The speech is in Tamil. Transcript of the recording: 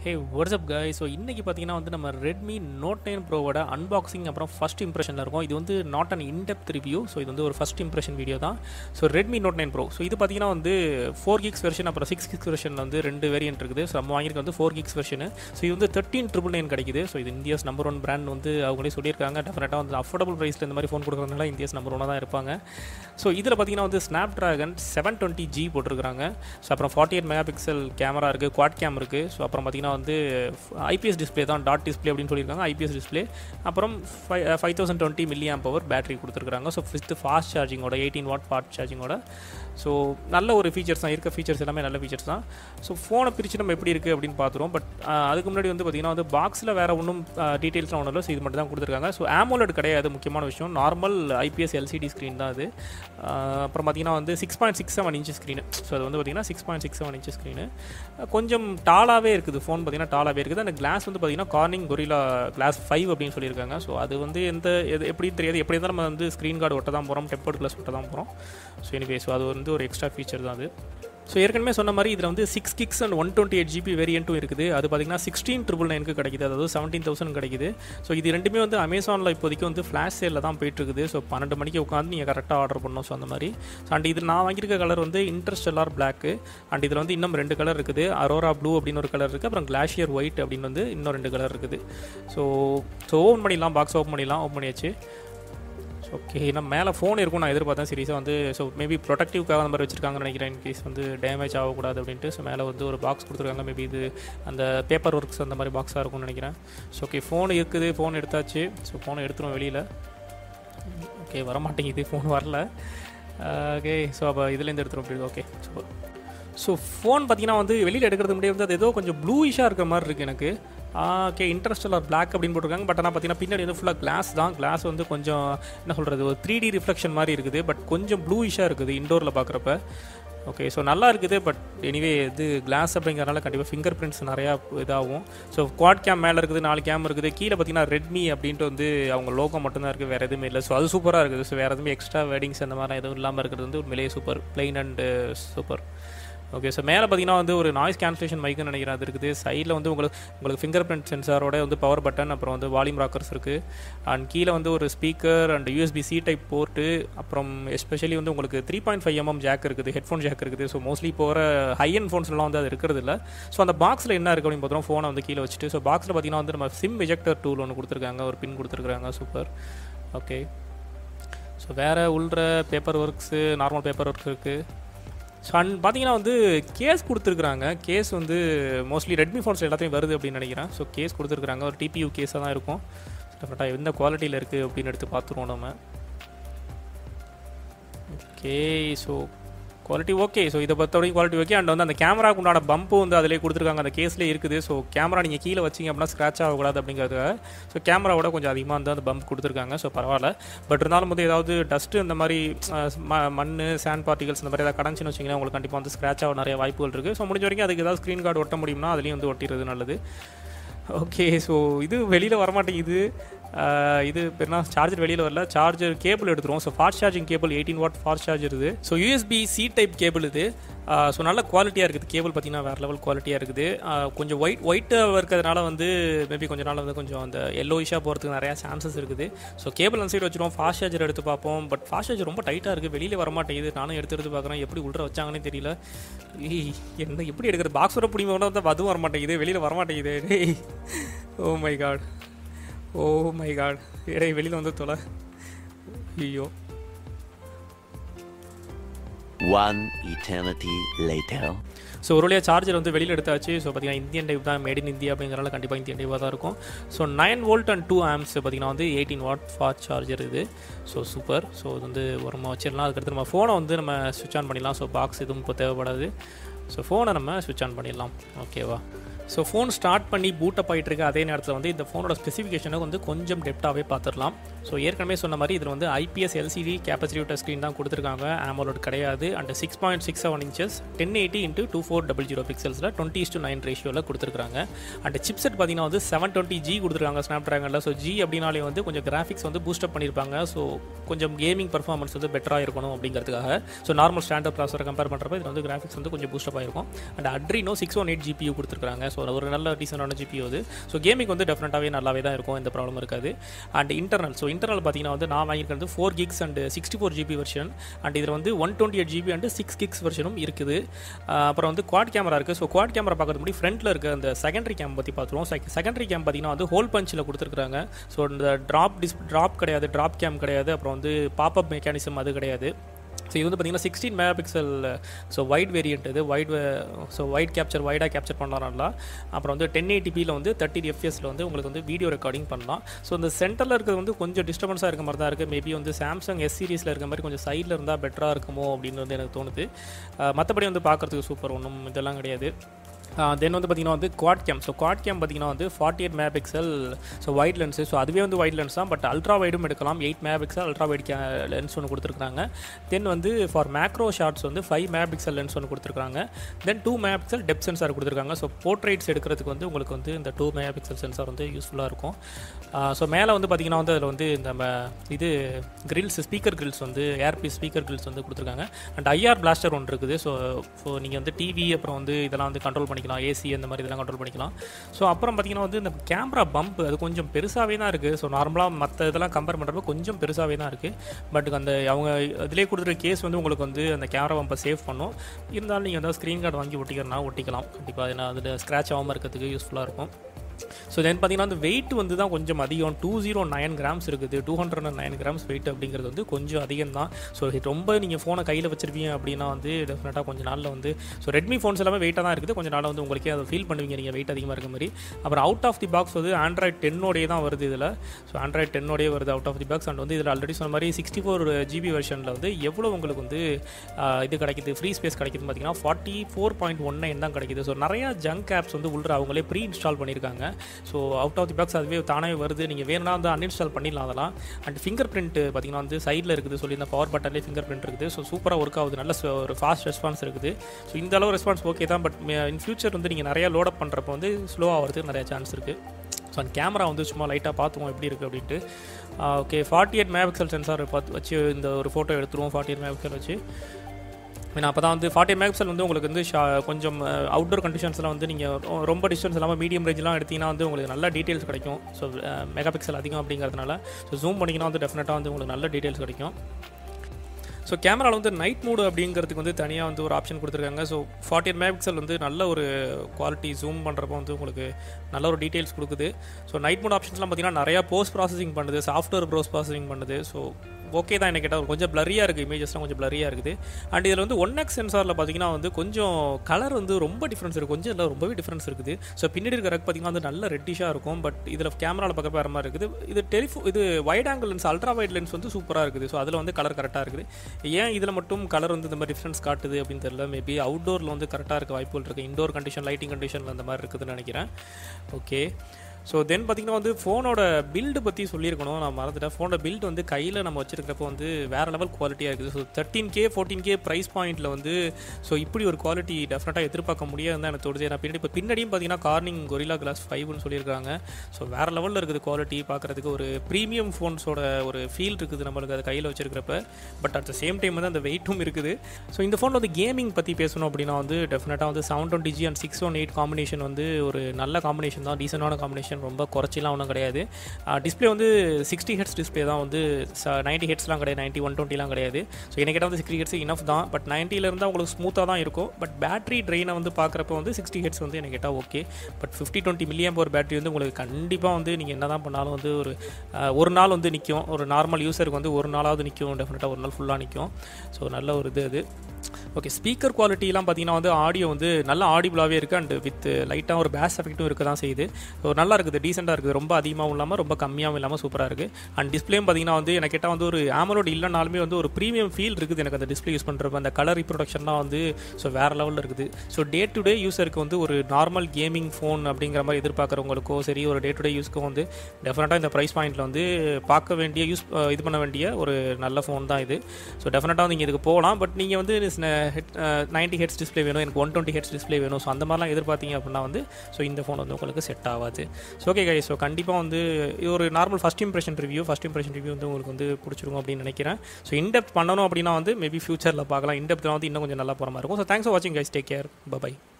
ஹே வாட்ஸ்அப் காய் ஸோ இன்றைக்கி பார்த்தீங்கன்னா வந்து நம்ம ரெட்மி நோட் நைன் ப்ரோவோட அன்பாக்சிங் அப்புறம் ஃபஸ்ட் இம்ப்ரெஷனில் இருக்கும் இது வந்து not an in depth review so இது வந்து ஒரு ஃபஸ்ட் இம்ப்ரெஷன் வீடியோ தான் so Redmi Note nine Pro so இது பார்த்தீங்கன்னா வந்து ஃபோர் கிக்ஸ் வெர்ஷன் அப்புறம் சிக்ஸ் கிக்ஸ் வெர்ஷனில் வந்து ரெண்டு வேரியன்ட் இருக்குது ஸோ நம்ம வாங்கியிருக்க வந்து ஃபோர் கிக்ஸ் வெர்ஷனு ஸோ இது வந்து தேர்ட்டின் ட்ரிபிள் நைன் கிடைக்குது ஸோ இது இந்தியாஸ் நம்பர் ஒன் பிராண்ட் வந்து அவங்களே சொல்லியிருக்காங்க டெஃபினட்டாக வந்து அஃபோர்டபுள் ப்ரைஸில் இந்த மாதிரி ஃபோன் கொடுக்குறதுனால இந்தியாஸ் நம்பர் ஒன்னாக தான் இருப்பாங்க ஸோ இதில் பார்த்தீங்கன்னா வந்து Snapdragon seven twenty G போட்டிருக்காங்க ஸோ அப்புறம் forty eight mega pixel camera இருக்குது குவாட் கேம் இருக்குது ஸோ அப்புறம் பார்த்தீங்கன்னா வந்து ஐபிஎஸ் டிஸ்பிளே தான் டாட் டிஸ்பிளே அப்படின்னு சொல்லியிருக்காங்க ஐபிஎஸ் டிஸ்பிளே அப்புறம் five five thousand twenty milliamp power battery கொடுத்துருக்காங்க ஸோ ஃபிஃப்த்து ஃபாஸ்ட் சார்ஜிங்கோட எயிட்டீன் வாட் ஃபாஸ்ட் சார்ஜிங்கோட ஸோ நல்ல ஒரு ஃபீச்சர்ஸ் தான் இருக்க ஃபீச்சர்ஸ் எல்லாமே நல்ல ஃபீச்சர்ஸ் தான் ஸோ ஃபோனை பிரித்து நம்ம எப்படி இருக்குது அப்படின்னு பார்த்துருவோம் பட் அதுக்கு முன்னாடி வந்து பார்த்திங்கன்னா வந்து பாக்ஸில் வேறு ஒன்றும் டீட்டெயில்ஸ்லாம் ஒன்றும் இல்லை ஸோ இது மட்டும் தான் கொடுத்துருக்காங்க ஸோ ஆமோலட் கிடையாது முக்கியமான விஷயம் நார்மல் ஐபிஎஸ் எல்சிடி ஸ்க்ரீன் தான் அது அப்புறம் பார்த்தீங்கன்னா வந்து six point six seven inch screen so அது வந்து பார்த்திங்கன்னா six point six seven inch screen கொஞ்சம் டாலாகவே இருக்குது ஃபோன் பார்த்திங்கன்னா டாலாகவே இருக்குது அந்த கிளாஸ் வந்து பார்த்திங்கன்னா கார்னிங் கொரிலா கிளாஸ் ஃபைவ் அப்படின்னு சொல்லியிருக்காங்க ஸோ அது வந்து எந்த எது எப்படின்னு தெரியாது எப்படி இருந்தாலும் நம்ம வந்து ஸ்க்ரீன் கார்டு ஒட்ட தான் போகிறோம் டெம்பர்ட் கிளாஸ் ஒட்ட தான் போகிறோம் ஸோ எனிவே ஸோ அது வந்து ஒரு எக்ஸ்ட்ரா ஃபீச்சர் தான் அது ஸோ ஏற்கனவே சொன்ன மாதிரி இதில் வந்து six gigs and one twenty eight GB வேரியண்ட்டும் இருக்குது அது பார்த்திங்கன்னா சிக்ஸ்டீன் ட்ரிபிள் நைனுக்கு கிடைக்குது அதாவது செவன்டீன் தௌசண்ட் கிடைக்குது ஸோ இது ரெண்டுமே வந்து அமேசானில் இப்போதைக்கு வந்து ஃப்ளாஷ் சேலில் தான் போயிட்டுருக்குது ஸோ பன்னெண்டு மணிக்கு உட்காந்து நீங்கள் கரெக்டாக ஆர்டர் பண்ணணும் ஸோ அந்த மாதிரி ஸோ அண்ட் இது நான் வாங்கியிருக்க கலர் வந்து இன்டர்ஸ்டெல்லார் பிளாக்கு அண்ட் இதில் வந்து இன்னும் ரெண்டு கலர் இருக்குது அரோரா ப்ளூ அப்படின்னு ஒரு கலர் இருக்குது அப்புறம் கிளாஷியர் ஒயிட் அப்படின்னு வந்து இன்னும் ரெண்டு கலர் இருக்குது ஸோ ஸோ ஓப்பன் பண்ணிடலாம் பாக்ஸ் ஓப்பன் பண்ணிடலாம் ஓப்பன் பண்ணியாச்சு ஓகே நான் மேலே ஃபோன் இருக்கும் நான் எதிர்பார்த்தேன் சீரியஸாக வந்து ஸோ மேபி ப்ரொடக்டிவ்க்காக அந்த மாதிரி வச்சிருக்காங்கன்னு நினைக்கிறேன் இன்கேஸ் வந்து டேமேஜ் ஆகக்கூடாது அப்படின்ட்டு ஸோ மேலே வந்து ஒரு பாக்ஸ் கொடுத்துருக்காங்க மேபி இது அந்த பேப்பர் ஒர்க்ஸ் அந்த மாதிரி பாக்ஸாக இருக்கும்னு நினைக்கிறேன் ஸோ ஓகே ஃபோன் இருக்குது ஃபோன் எடுத்தாச்சு ஸோ ஃபோனை எடுத்துரும் வெளியில் ஓகே வரமாட்டேங்குது ஃபோன் வரல ஓகே ஸோ அப்போ இதுலேருந்து எடுத்துரும் அப்படி ஓகே ஸோ ஸோ ஃபோன் பார்த்தீங்கன்னா வந்து வெளியில் எடுக்கிறது முடியாது வந்து அது ஏதோ கொஞ்சம் ப்ளூயிஷாக இருக்கிற மாதிரி இருக்குது எனக்கு ஓகே இன்ட்ரெஸ்டல் பிளாக் அப்படின்னு போட்டிருக்காங்க பட் ஆனால் பார்த்தீங்கன்னா பின்னாடி வந்து ஃபுல்லாக கிளாஸ் தான் கிளாஸ் வந்து கொஞ்சம் என்ன சொல்கிறது ஒரு த்ரீ டி ரிஃப்ளெக்ஷன் மாதிரி இருக்குது பட் கொஞ்சம் ப்ளூயிஷாக இருக்குது இண்டோரில் பார்க்குறப்ப ஓகே ஸோ நல்லா இருக்குது பட் எனிவே இது கிளாஸ் அப்படிங்கிறனால கண்டிப்பாக ஃபிங்கர் பிரிண்ட்ஸ் நிறையா இதாகும் ஸோ குவாட் கேம் மேலே இருக்குது நாலு கேம் இருக்குது கீழே பார்த்தீங்கன்னா ரெட்மி அப்படின்ட்டு வந்து அவங்க லோகோ மட்டும்தான் இருக்குது வேறு எதுவுமே இல்லை ஸோ அது சூப்பராக இருக்குது ஸோ வேறு எதுவுமே எக்ஸ்ட்ரா வேர்டிங்ஸ் அந்த மாதிரி எதுவும் இல்லாமல் இருக்கிறது வந்து உண்மையிலேயே super plain and super okay so மேலே பார்த்தீங்கன்னா வந்து ஒரு நாய்ஸ் கேன்சலேஷன் மைக்குன்னு நினைக்கிறேன் அது இருக்குது சைடில் வந்து உங்களுக்கு உங்களுக்கு ஃபிங்கர் பிரிண்ட் சென்சாரோட வந்து பவர் பட்டன் அப்புறம் வந்து வால்யூம் ராக்கர்ஸ் இருக்குது அண்ட் கீழே வந்து ஒரு speaker and USB C type port அப்புறம் எஸ்பெஷலி வந்து உங்களுக்கு three point five mm jack இருக்குது ஹெட்ஃபோன் ஜாக் இருக்குது ஸோ மோஸ்ட்லி போகிற ஹை அண்ட் ஃபோன்ஸ்லாம் வந்து அது இருக்கிறது இல்லை ஸோ அந்த பாக்ஸில் என்ன இருக்குது அப்படின்னு பார்த்தோம் ஃபோனை வந்து கீழே வச்சுட்டு ஸோ பாக்ஸில் பார்த்தீங்கன்னா வந்து நம்ம சிம் எஜெக்டர் டூல் ஒன்று கொடுத்துருக்காங்க ஒரு பின் கொடுத்துருக்காங்க சூப்பர் ஓகே ஸோ வேறு உள்ள paper works normal paper works இருக்குது ஸோ அண்ட் பார்த்தீங்கன்னா வந்து கேஸ் கொடுத்துருக்குறாங்க கேஸ் வந்து மோஸ்ட்லி ரெட்மி ஃபோன்ஸ் எல்லாத்தையும் வருது அப்படின்னு நினைக்கிறேன் ஸோ கேஸ் கொடுத்துருக்குறாங்க ஒரு டிபியூ கேஸாக தான் இருக்கும் டெஃபினட்டாக எந்த குவாலிட்டியில் இருக்குது அப்படின்னு எடுத்து பார்த்துருவோம் நம்ம okay so quality okay so இதை பொறுத்தவரைக்கும் குவாலிட்டி ஓகே அண்ட் வந்து அந்த கேமராக்கு உண்டான பம்பு வந்து அதிலே கொடுத்துருக்காங்க அந்த கேஸ்லேயே இருக்குது ஸோ கேமரா நீங்கள் கீழே வச்சிங்க அப்படின்னா ஸ்க்ராச் ஆகக்கூடாது அப்படிங்கிறதுக்காக ஸோ கேமராவோட கொஞ்சம் அதிகமாக வந்து அந்த பம்ப் கொடுத்துருக்காங்க ஸோ பரவாயில்ல பட் இருந்தாலும் வந்து ஏதாவது டஸ்ட்டு இந்த மாதிரி மண் சேண்ட் பார்ட்டிகல்ஸ் இந்த மாதிரி ஏதாவது கடந்துச்சுன்னு வச்சிங்கன்னா உங்களுக்கு கண்டிப்பாக வந்து ஸ்க்ராச் ஆக நிறைய வாய்ப்புகள் இருக்குது ஸோ முடிஞ்ச வரைக்கும் அதுக்கு ஏதாவது ஸ்க்ரீன் கார்டு ஒட்ட முடியும்னா அதுலேயும் வந்து ஒட்டிடுறது நல்லது ஓகே ஸோ இது வெளியில் வரமாட்டேங்குது இது என்ன சார்ஜர் வெளியில் வரல சார்ஜர் கேபிள் எடுத்துருவோம் so fast charging cable eighteen watt fast charger இது so USB C type cable இது ஸோ நல்ல குவாலிட்டியாக இருக்குது கேபிள் பார்த்தீங்கன்னா வேறு லெவல் குவாலிட்டியாக இருக்குது கொஞ்சம் ஒயிட் ஒயிட்டாக இருக்கிறதுனால வந்து மேபி கொஞ்ச நாள் வந்து கொஞ்சம் அந்த எல்லோயிஷாக போகிறதுக்கு நிறையா சான்சஸ் இருக்குது ஸோ கேபிள் அந்த சைடு வச்சுருவோம் ஃபாஸ்ட் சார்ஜர் எடுத்து பார்ப்போம் பட் ஃபாஸ்ட் சார்ஜர் ரொம்ப டைட்டாக இருக்குது வெளியில் வரமாட்டேங்குது நானும் எடுத்து எடுத்து பார்க்குறேன் எப்படி உள்ள வச்சாங்கன்னே தெரியல என்ன எப்படி எடுக்கிறது பாக்ஸோட பிடிங்க வந்து அதுவும் வரமாட்டேங்குது வெளியில் வரமாட்டேங்குது oh my God oh my God இடை வெளியில் வந்து தொலை ஐயோ One eternity later. ஸோ ஒரு வழியாக சார்ஜர் வந்து வெளியில் எடுத்தாச்சு ஸோ பார்த்தீங்கன்னா இந்தியன் டைப் தான் மேட் இன் இந்தியா அப்படிங்கிறனால கண்டிப்பாக இந்தியன் டைப்பாக தான் இருக்கும் so nine volt and two amps பார்த்தீங்கன்னா வந்து எயிட்டீன் வாட் ஃபாஸ்ட் சார்ஜர் இது ஸோ சூப்பர் ஸோ இது வந்து ஒரு வச்சிடலாம் அதுக்கடுத்து நம்ம ஃபோனை வந்து நம்ம சுவிச் ஆன் பண்ணிடலாம் ஸோ பாக்ஸ் எதுவும் இப்போ தேவைப்படாது ஸோ ஃபோனை நம்ம சுவிச் ஆன் பண்ணிடலாம் ஓகேவா ஸோ ஃபோன் ஸ்டார்ட் பண்ணி பூட் அப் ஆகிட்டு இருக்க அதே நேரத்தில் வந்து இந்த ஃபோனோட ஸ்பெசிஃபிகேஷனை வந்து கொஞ்சம் டெப்டாகவே பார்த்துடலாம் ஸோ ஏற்கனவே சொன்ன மாதிரி இதில் வந்து ஐபிஎஸ் எல்சிடி கேப்பசிட்டி ஸ்க்ரீன் தான் கொடுத்துருக்காங்க ஆமோலோட் கிடையாது and six point six seven inches ten eighty into two four double zero பிக்சல்ஸில் டுவெண்ட்டி டு நைன் ரேஷியோவில் கொடுத்துருக்காங்க அண்ட் சிப்செட் பார்த்தீங்கன்னா வந்து செவன் டுவெண்ட்டி ஜி கொடுத்துருக்காங்க ஸ்னாப் ட்ராகனில் ஸோ ஜி அப்படின்னாலே வந்து கொஞ்சம் கிராஃபிக்ஸ் வந்து பூஸ்டப் பண்ணியிருப்பாங்க ஸோ கொஞ்சம் கேமிங் பர்ஃபார்மன்ஸ் வந்து பெட்டராக இருக்கணும் அப்படிங்கிறதுக்காக ஸோ நார்மல் ஸ்டாண்டர்ட் ப்ராசரை கம்பேர் பண்ணுறப்ப இதில் வந்து கிராஃபிக்ஸ் வந்து கொஞ்சம் பூஸ்டப் ஆயிருக்கும் and Adreno six one eight GPU கொடுத்துருக்காங்க ஸோ ஸோ ஒரு நல்ல டீசெண்டான ஜிபிஓ அது ஸோ கேமிங் வந்து டெஃபினட்டாகவே நல்லாவே தான் இருக்கும் எந்த ப்ராப்ளம் இருக்காது அண்ட் இன்டர்னல் ஸோ இன்டர்னல் பார்த்தீங்கன்னா வந்து நான் வாங்கியிருக்கிறது four gigs and sixty four GB version and இதில் வந்து one twenty eight GB and six gigs வெர்ஷனும் இருக்குது ஆஹ் அப்புறம் வந்து குவாட் கேமரா இருக்குது ஸோ குவாட் கேமரா பார்க்கறது முன்னாடி ஃப்ரண்ட்டில் இருக்க அந்த செகண்டரி கேம் பற்றி பார்த்துருவோம் செகண்டரி கேம் பார்த்தீங்கன்னா வந்து ஹோல் பஞ்சில் கொடுத்துருக்காங்க ஸோ இந்த ட்ராப் டிஸ் ட்ராப் கிடையாது ட்ராப் கேம் கிடையாது அப்புறம் வந்து பாப்அப் மெக்கானிசம் அது கிடையாது ஸோ இது வந்து பார்த்தீங்கன்னா sixteen mega pixel so wide variant இது வைட் ஸோ வைட் கேப்சர் வைடாக கேப்சர் பண்ணலாம் நல்லா அப்புறம் வந்து டென் எயிட்டிபியில் வந்து தேர்ட்டி எஃப்எஸில் வந்து உங்களுக்கு வந்து வீடியோ ரெக்கார்டிங் பண்ணலாம் ஸோ இந்த சென்டரில் இருக்கிறது வந்து கொஞ்சம் டிஸ்டர்பன்ஸாக இருக்க மாதிரி தான் இருக்குது மேபி வந்து சாம்சங் எஸ் சீரிஸில் இருக்க மாதிரி கொஞ்சம் சைடில் இருந்தால் பெட்டராக இருக்குமோ அப்படின்னு வந்து எனக்கு தோணுது அஹ் மற்றபடி வந்து பார்க்குறதுக்கு சூப்பர் ஒன்றும் இதெல்லாம் கிடையாது தென் வந்து பார்த்திங்கன்னா வந்து quad cam so quad cam பார்த்திங்கன்னா வந்து forty eight mega pixel so wide lens so அதுவே வந்து வைட் லென்ஸ் தான் பட் அல்ட்ரா வைடும் எடுக்கலாம் eight mega pixel ultra wide கே லென்ஸ் ஒன்று கொடுத்துருக்காங்க தென் வந்து ஃபார் மேக்ரோ ஷாட்ஸ் வந்து ஃபைவ் மெகா பிக்சல் லென்ஸ் ஒன்று கொடுத்துருக்காங்க then two mega pixel depth sensor கொடுத்துருக்காங்க ஸோ போர்ட்ரேட்ஸ் எடுக்கிறதுக்கு வந்து உங்களுக்கு வந்து இந்த டூ மெகா பிக்சல் சென்சார் வந்து யூஸ்ஃபுல்லாக இருக்கும் ஸோ மேலே வந்து பார்த்திங்கன்னா வந்து அதில் வந்து நம்ம இது கிரில்ஸ் ஸ்பீக்கர் கிரில்ஸ் வந்து ஏர்பி ஸ்பீக்கர் கிரில்ஸ் வந்து கொடுத்துருக்காங்க அண்ட் ஐஆர் பிளாஸ்டர் ஒன்று இருக்குது ஸோ ஸோ நீங்கள் வந்து டிவி அப்புறம் வந்து இதெல்லாம் வந்து கண்ட்ரோல் பண்ணிக்கலாம் ஏசி அந்த மாதிரி இதெல்லாம் கண்ட்ரோல் பண்ணிக்கலாம் ஸோ அப்புறம் பார்த்தீங்கன்னா வந்து இந்த கேமரா பம்ப் அது கொஞ்சம் பெருசாகவே தான் இருக்குது ஸோ நார்மலாக மற்ற இதெல்லாம் கம்பேர் பண்ணுறப்ப கொஞ்சம் பெருசாகவே தான் இருக்குது பட் அந்த அவங்க இதிலே கொடுத்துருக்க கேஸ் வந்து உங்களுக்கு வந்து அந்த கேமரா பம்பை சேவ் பண்ணும் இருந்தாலும் நீங்கள் வந்து ஸ்க்ரீன் கார்டு வாங்கி ஒட்டிக்கிறனா ஒட்டிக்கலாம் கண்டிப்பாக ஏன்னா அதில் ஸ்க்ராட்ச் ஆகாமல் இருக்கிறதுக்கு யூஸ்ஃபுல்லாக இருக்கும் ஸோ தென் பார்த்தீங்கன்னா அந்த வெயிட் வந்து தான் கொஞ்சம் அதிகம் டூ ஜீரோ நைன் கிராம்ஸ் இருக்குது two hundred and nine grams weight அப்படிங்கிறது வந்து கொஞ்சம் அதிகம் தான் ஸோ ரொம்ப நீங்கள் ஃபோனை கையில் வச்சிருப்பீங்க அப்படின்னா வந்து டெஃபினட்டாக கொஞ்சம் நாளில் வந்து ஸோ ரெட்மி ஃபோன்ஸ் எல்லாமே வெயிட்டாக தான் இருக்குது கொஞ்சம் நாளில் வந்து உங்களுக்கே அதை ஃபீல் பண்ணுவீங்க நீங்கள் வெயிட் அதிகமாக இருக்க மாதிரி அப்புறம் அவுட் ஆஃப் தி பாக்ஸ் வந்து ஆண்ட்ராய்ட் டென்னோடய தான் வருது இதில் ஸோ ஆண்ட்ராய்ட் டென்னோடய வருது out of the box and வந்து இதில் ஆல்ரெடி சொன்ன மாதிரி சிக்ஸ்டி ஃபோர் ஜிபி வெர்ஷனில் வந்து எவ்வளோ உங்களுக்கு வந்து ஆஹ், இது கிடைக்குது ஃப்ரீ ஸ்பேஸ் கிடைக்குதுன்னு பார்த்தீங்கன்னா forty four point one nine தான் கிடைக்குது ஸோ நிறையா ஜங்க் ஆப்ஸ் வந்து உள்ள அவங்களே ப்ரீ இன்ஸ்டால் பண்ணியிருக்காங்க so out of the box அதுவே தானே வருது நீங்கள் வேணும்னா வந்து அன்இன்ஸ்டால் பண்ணிடலாம் அதெல்லாம் அண்ட் ஃபிங்கர் பிரிண்ட் பார்த்தீங்கன்னா வந்து சைடில் இருக்குது சொல்லி இந்த பவர் பட்டன்லேயே ஃபிங்கர் பிரிண்ட் இருக்குது ஸோ சூப்பராக ஒர்க் ஆகுது நல்ல ச- ஒரு ஃபாஸ்ட் ரெஸ்பான்ஸ் இருக்குது ஸோ இந்த அளவு ரெஸ்பான்ஸ் ஓகே தான் பட் இன் ஃபியூச்சர் வந்து நீங்கள் நிறையா லோட் அப் பண்ணுறப்போ வந்து ஸ்லோ ஆகிறதுக்கு நிறைய சான்ஸ் இருக்குது ஸோ அந்த கேமரா வந்து சும்மா லைட்டாக பார்த்துவோம் எப்படி இருக்குது அப்படின்ட்டு okay forty eight mega pixel sensor பார்த்து வச்சு இந்த ஒரு ஃபோட்டோ எடுத்துருவோம் ஃபார்ட்டி எயிட் மெகா பிக்சல் வச்சு ஏன்னா அப்போ தான் வந்து ஃபார்ட்டி மெகா பிக்சல் வந்து உங்களுக்கு வந்து ஷா கொஞ்சம் அவுட்டோர் கண்டிஷன்ஸ்லாம் வந்து நீங்கள் ரொம்ப டிஸ்டன்ஸ் இல்லாமல் மீடியம் ரேஞ்செலாம் எடுத்தீங்கன்னா வந்து உங்களுக்கு நல்ல டீட்டெயில்ஸ் கிடைக்கும் ஸோ மெகா பிக்சல் அதிகம் அப்படிங்கிறதுனால ஸோ ஜூம் பண்ணிங்கன்னா வந்து டெஃபினட்டாக வந்து உங்களுக்கு நல்ல டீட்டெயில்ஸ் கிடைக்கும் ஸோ கேமராவில் வந்து நைட் மூடு அப்படிங்கிறதுக்கு வந்து தனியாக வந்து ஒரு ஆப்ஷன் கொடுத்துருக்காங்க ஸோ ஃபார்ட்டி எயிட் மெகாபிக்சல் வந்து நல்ல ஒரு குவாலிட்டி ஜூம் பண்ணுறப்போ வந்து உங்களுக்கு நல்ல ஒரு டீட்டெயில்ஸ் கொடுக்குது ஸோ நைட் மூட் ஆப்ஷன்ஸ்லாம் பார்த்தீங்கன்னா நிறையா போஸ்ட் ப்ராசஸிங் பண்ணுது சாஃப்ட்வேர் ப்ரோஸ் ப்ராசஸிங் பண்ணுது ஸோ ஓகே தான் என்ன கேட்டால் கொஞ்சம் blurry-ஆ இருக்குது இமேஜஸ்லாம் கொஞ்சம் blurry-ஆ இருக்குது அண்ட் இதில் வந்து ஒன் எக்ஸ் சென்சாரில் பார்த்தீங்கன்னா வந்து கொஞ்சம் கலர் வந்து ரொம்ப டிஃப்ரென்ஸ் இருக்குது கொஞ்சம் இல்லை ரொம்பவே டிஃப்ரென்ஸ் இருக்குது ஸோ பின்னாடி இருக்கிற பார்த்தீங்கன்னா வந்து நல்ல ரெட்டிஷாக இருக்கும் பட் இதில் கேமராவில் பார்க்க வேறு மாதிரி இருக்குது இது டெலிஃபோ இது wide angle lens ultra wide lens வந்து சூப்பராக இருக்குது ஸோ அதில் வந்து கலர் கரெக்டாக இருக்குது ஏன் இதில் மட்டும் கலர் வந்து இந்த மாதிரி டிஃப்ரென்ஸ் காட்டுது அப்படின்னு தெரியல மேபி அவுட்டோரில் வந்து கரெக்டாக இருக்க வாய்ப்புகள் இருக்குது இண்டோர் கண்டிஷன் லைட்டிங் கண்டிஷனில் அந்த மாதிரி இருக்குதுன்னு நினைக்கிறேன் ஓகே ஸோ தென் பார்த்தீங்கன்னா வந்து ஃபோனோட பில்டு பற்றி சொல்லியிருக்கணும் நான் மறந்துட்டேன் ஃபோனோட பில்டு வந்து கையில் நம்ம வச்சிருக்கிறப்போ வந்து வேறு லெவல் குவாலிட்டியாக இருக்குது so thirteen K fourteen K price பாயிண்ட்டில் வந்து ஸோ இப்படி ஒரு குவாலிட்டி டெஃபினட்டாக எதிர்பார்க்க முடியாதுன்னு தான் எனக்கு தோணுது ஏன்னா பின்னாடி இப்போ பின்னாடியும் பார்த்தீங்கன்னா கார்னிங் கொரிலா கிளாஸ் ஃபைவ்னு சொல்லியிருக்காங்க ஸோ வேறு லெவலில் இருக்குது குவாலிட்டி பார்க்குறதுக்கு ஒரு ப்ரீமியம் ஃபோன்ஸோட ஒரு ஃபீல் இருக்குது நம்மளுக்கு அது கையில் வச்சிருக்கிறப்ப but at the same time வந்து அந்த வெயிட்டும் இருக்குது ஸோ இந்த ஃபோனில் வந்து கேமிங் பற்றி பேசணும் அப்படின்னா வந்து டெஃபினட்டாக வந்து seven twenty G and six one eight combination வந்து ஒரு நல்ல காம்பினேஷன் தான் டீசெண்டான காம்பினேஷன் ரொம்ப குறைச்சிலாம் ஒன்றும் கிடையாது டிஸ்ப்ளே வந்து சிக்ஸ்டி ஹெட்ஸ் டிஸ்ப்ளே தான் வந்து நைன்ட்டி ஹெட்ஸ்லாம் கிடையாது நைன்ட்டி ஒன் டுவெண்ட்டிலாம் கிடையாது ஸோ எனக்கு கேட்டால் வந்து சிக்ஸ்டி ஹெட்ஸ் இனஃப் தான் பட் நைன்ட்டியில் இருந்தால் உங்களுக்கு ஸ்மூத்தாக தான் இருக்கும் பட் பேட்டரி ட்ரெயினை வந்து பார்க்குறப்ப வந்து சிக்ஸ்டி ஹெட்ஸ் வந்து எனக்கு கேட்டால் okay but fifty twenty milliamp ஒரு பேட்டரி வந்து உங்களுக்கு கண்டிப்பாக வந்து நீங்கள் என்ன தான் பண்ணாலும் வந்து ஒரு அஹ், ஒரு நாள் வந்து நிற்கும் ஒரு நார்மல் யூஸருக்கு வந்து ஒரு நாளாவது நிற்கும் டெஃபினட்டாக ஒரு நாள் ஃபுல்லாக நிற்கும் ஸோ நல்ல ஒரு இது அது ஓகே ஸ்பீக்கர் குவாலிட்டிலாம் பார்த்தீங்கன்னா வந்து ஆடியோ வந்து நல்ல ஆடிபிளாகவே இருக்குது அண்ட் வித் லைட்டாக ஒரு பேஸ் எஃபெக்ட்டும் இருக்க தான் செய்யுது ஸோ நல்லா இருக்குது டீசெண்டாக இருக்குது ரொம்ப அதிகமாகவும் இல்லாமல் ரொம்ப கம்மியாகவும் இல்லாமல் சூப்பராக இருக்குது அண்ட் டிஸ்பிளேயும் பார்த்தீங்கன்னா வந்து எனக்கு கேட்டால் வந்து ஒரு ஆமலோட் இல்லைனாலுமே வந்து ஒரு ப்ரீமியம் ஃபீல் இருக்குது எனக்கு அந்த டிஸ்பிளே யூஸ் பண்ணுறப்ப அந்த கலர் ரிப்ரொடக்ஷன்லாம் வந்து ஸோ வேறு லெவலில் இருக்குது ஸோ டே டு டே யூஸருக்கு வந்து ஒரு நார்மல் கேமிங் ஃபோன் அப்படிங்கிற மாதிரி எதிர்பார்க்குறவங்களுக்கோ சரி ஒரு டே டு டே யூஸ்க்கும் வந்து டெஃபினட்டாக இந்த ப்ரைஸ் பாயிண்ட்டில் வந்து பார்க்க வேண்டிய யூஸ் இது பண்ண வேண்டிய ஒரு நல்ல ஃபோன் தான் இது ஸோ டெஃபினட்டாக நீங்கள் இதுக்கு போகலாம் பட் நீங்கள் வந்து ஹெட் நைன்ட்டி ஹெட்ஸ் டிஸ்ப்ளே வேணும் எனக்கு ஒன் டுவெண்ட்டி ஹெட்ஸ் டிஸ்ப்ளே வேணும் ஸோ அந்த மாதிரிலாம் எதிர்பார்த்தீங்க அப்படின்னா வந்து ஸோ இந்த ஃபோன் வந்து உங்களுக்கு செட் ஆகாது ஸோ ஓகே கை ஸோ கண்டிப்பாக வந்து இது ஒரு normal first impression review first impression review வந்து உங்களுக்கு வந்து பிடிச்சிருக்கும் அப்படின்னு நினைக்கிறேன் ஸோ இன்டெப்த் பண்ணணும் அப்படின்னா வந்து மேபி ஃபியூச்சரில் பார்க்கலாம் இன்டெப்த்தில் வந்து இன்னும் கொஞ்சம் நல்லா போகிற மாதிரி இருக்கும் ஸோ தேங்க்ஸ் ஃபார் வாட்சிங் கைஸ் டேக் கேர் பை